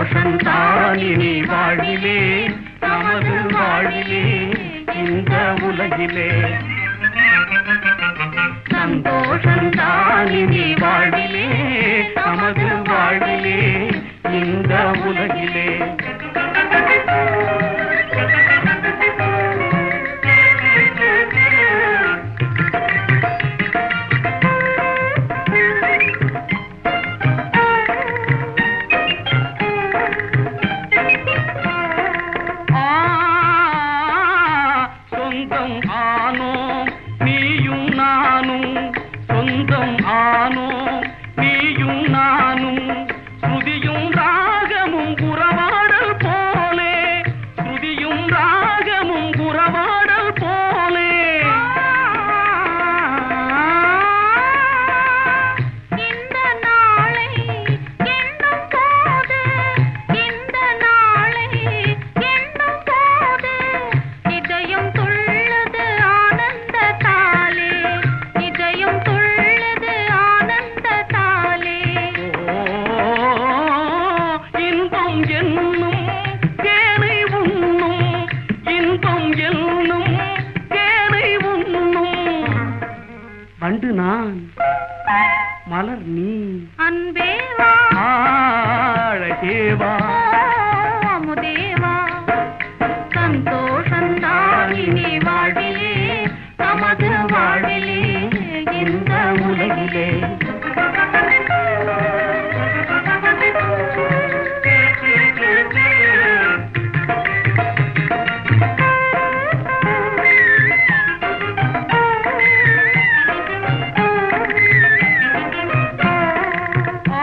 சந்தோஷம் தானினி வாழ்விலே நமது வாழ்விலே இந்த உலகிலே சந்தோஷம் தானினி வாழ்விலே நமது வாழ்விலே இந்த உலகிலே ஆ, சொந்தம் ஆனோம் நீயும் நானும் சொந்தம் ஆனோம் நீயும் நானும் ஸ்ருதியும் ராகமும் உறவாடல் போலே ஸ்ருதியும் ராகமும் உறவாடல் போலே இந்த நாளை எண்ணும் போது இந்த நாளை எண்ணும் போது இதயம் துள்ளது ஆனந்தத்தாலே இதயம் துள்ளது ஆனந்தத்தாலே ஓ, இன்பம் என்னும் தேனை உண்ணும் இன்பம் என்னும் தேனை உண்ணும் வண்டு நான் மலர் நீ அன்பே வா ஆழகேவா அமுதேவா சந்தோஷம் தானினி வாழ்விலே நமது வாழ்விலே இந்த உலகிலே ஆ,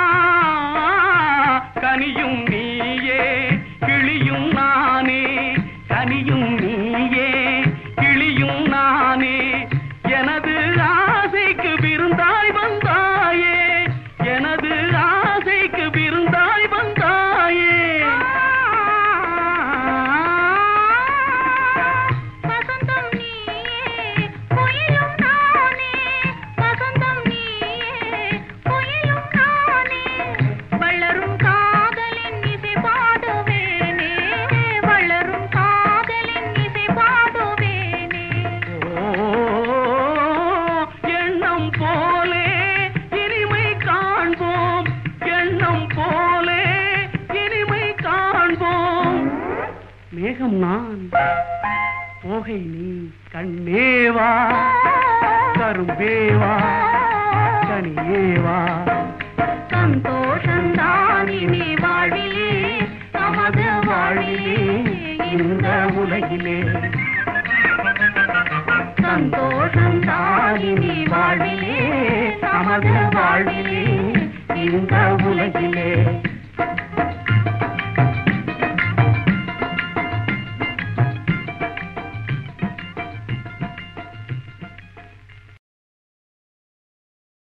கனியும் நீயே கிளியும் நானே கனியும் நீயே கிளியும் நானே எனது ஆசைக்கு விருந்தாய் வந்தாயே எனது ஆசைக்கு விருந்தாய் வந்தாயே வசந்தம் நீயே குயிலும் நானே வசந்தம் நீயே குயிலும் நானே வளரும் காதலின் இசை பாடுவேனே வளரும் காதலின் இசை பாடுவேனே ஓ, எண்ணம் போலே இனிமை காண்போம் எண்ணம் போலே இனிமை காண்போம் மேகம் நான் போகை நீ கண்ணேவா கரும்பேவா கனியேவா சந்தோஷம் தானினி வாழ்விலே நமது வாழ்விலே இந்த உலகிலே சந்தோஷம் தானினி வாழ்விலே நமது வாழ்விலே இந்த உலகிலே